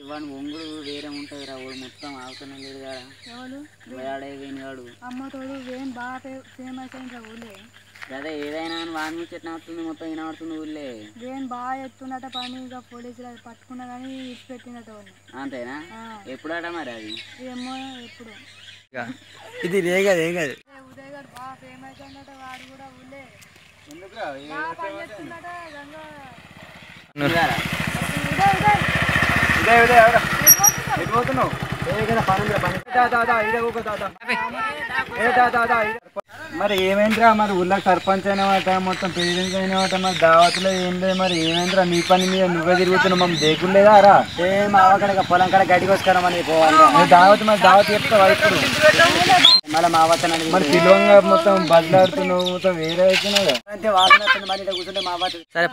వాడి ఒంగుడు వేరే ఉంటుంది రా వాడు మొత్తం ఆగుతూనే లేడు కదా ఎవరు వాడే వేణుగాడు అమ్మ తోడు వేణు బాగా ఫే- ఫేమస్ అయింది ఊళ్ళే అదే ఏదైనా కానీ వాడి నుంచి ఎట్లా అవుతుంది మొత్తం వినబడుతుంది ఊళ్ళే వేణు బాగా ఎత్తుందట పని ఇక పోలీసులు అది పట్టుకున్నా కానీ ఇచ్చి పెట్టిందట వాళ్ళు అంతేనా ఆ, ఎప్పుడట మరి అది ఏమో ఎప్పుడు ఇది రేగదు ఏం కాదు ఏ ఉదయ్ గారు బాగా ఫేమస్ అయిందట వాడు కూడా ఊళ్ళే ఎందుకురా బాగా పని చేస్తుందట గంగా చూడారా? ఉదయ్ ఉదయ్ ఇదే ఇదే ఎవరా ఎటు పోతున్నావు? ఎటు పోతున్నావు ఏదైనా పని ఉందిరా, పని దా, దా, దా, ఈడ కూకో, దా, దా. ఏ, దా, దా, దా, ఈడ. మరి ఏమైందిరా మరి ఊళ్ళో సర్పంచ్ అయినవాట మొత్తం ప్రెసిడెంట్ అయినవాట మరి దావత్లో ఏం లేదు మరి ఏమైందిరా నీ పని మీద నువ్వే తిరుగుతున్నావు మమ్మల్ని దేకులేదా రా ఏం ఆవకడ పొలం కాడ గడికి వస్తారా మరి పోవాలి దావత్ మరి దావత్ చెప్తావా ఇప్పుడు మళ్ళీ మా వద్ద మరి పిలువంగా మొత్తం బదిలాడుతున్నావు మొత్తం వేరే అవుతున్నావు అంటే వాసన వస్తుంది మరి ఇక్కడ కూర్చుంటే మా వద్ద సరే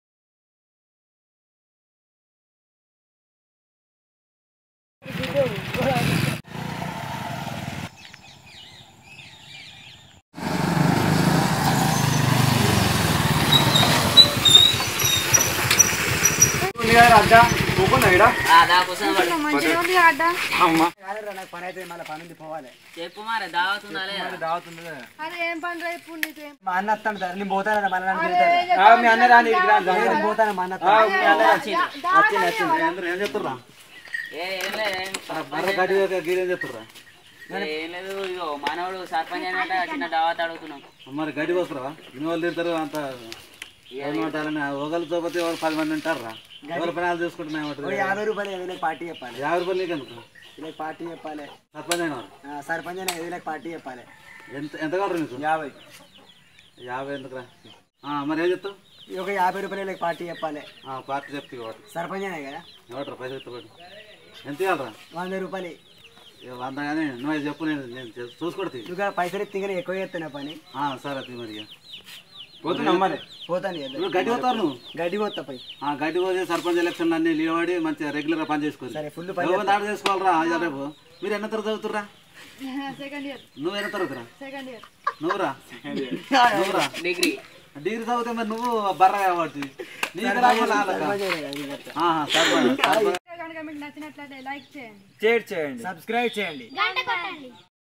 అడ్డా కూకున్నా ఈడ ఆ, దా కూర్చొని వాడు. మంచిగా ఉంది అడ్డ అమ్మా నాకు పని అయితే మళ్ళీ పని ఉంది పోవాలి చెప్పు మరి దావతుందా లేదా మరి దావత్ ఉంది కదా. అరే ఏం పని రా ఇప్పుడు నీకేం మా అన్న వస్తాను సార్ నేను పోతాను మన నన్ను తిడతాడు. మీ అన్న రాని ఇక్కడికి రాని. నేను పోతాను మా అన్న వస్తాడు. మీ అన్న వచ్చిండు. వచ్చిండు, వచ్చిండు. ఏం చెప్తుర్రా ఏ, ఏం లేదు ఏం గీరేం చెప్తుర్రా ఏ, ఏం లేదు ఇగో మనవడు సర్పంచ్ అయినట్ట చిన్న దావత్ అడుగుతున్నాం మరి గడ్డి వస్తారా ఇన్ని వాళ్ళు తిడతారు అంత ఎవరు ఉంటారని ఒకళ్ళు చూపతి వాళ్ళు పది మంది ఉంటారా ఎవరి పని చూసుకుంటున్నాయి ఓ యాభై రూపాయలు వీళ్ళకి పార్టీ చెప్పాలి యాభై రూపాయలు నీకు ఎందుకు వీళ్ళకి పార్టీ చెప్పాలి సర్పంచ్ అయిన వాళ్ళు. ఆ, సర్పంచ్ అయినా వీళ్ళకి పార్టీ చెప్పాలి ఎంత ఎంత కావాలి నీకు యాభై యాభై ఎందుకురా ఆ, మరి ఏం చెప్తావు ఈ ఒక యాభై రూపాయలు వీళ్ళకి పార్టీ చెప్పాలి ఆ, పార్టీ చెప్తే ఇవ్వడు సర్పంచ్ అయినా కదా ఇవ్వట్రా పైసలు ఎత్తుకోడు ఎంత ఇవ్వాలరా వంద రూపాయలు ఇక వంద కానీ నువ్వు అది చెప్పు నేను నేను చూ- చూసుకొడతా ఇంకా పైసలు ఎత్తి ఎక్కువ చేస్తున్నా పని ఆ, సరే అది మరి ఇక. పోతున్నాం మరి పోతాను కదా. నువ్వు గడ్డి పోతావు నువ్వు గడ్డి పోతా పై ఆ, గడ్డి పోతే సర్పంచ్ ఎలక్షన్ అన్ని నిలబడి మంచిగా రెగ్యులర్ పని చేసుకోవాలి సరే ఫుల్ పని ఎవరు దాడి చేసుకోవాలరా ఆ, రేపు మీరు ఎన్న తరగతి చదువుతుర్రా సెకండ్ ఇయర్ నువ్వు ఎన్న తరగతిరా సెకండ్ ఇయర్ నువ్వురా నువ్వురా డిగ్రీ డిగ్రీ చదివితే మరి నువ్వు బర్ర కాబట్టి నీకు రావాలి వాళ్ళకా? సర్పంచ్ అయినా కదా వీళ్ళకి. ఆహా, సర్పంచ్ సర్పంచ్ కనుక మీకు నచ్చినట్లయితే లైక్ చేయండి షేర్ చేయండి సబ్స్క్రైబ్ చేయండి గంట కొట్టండి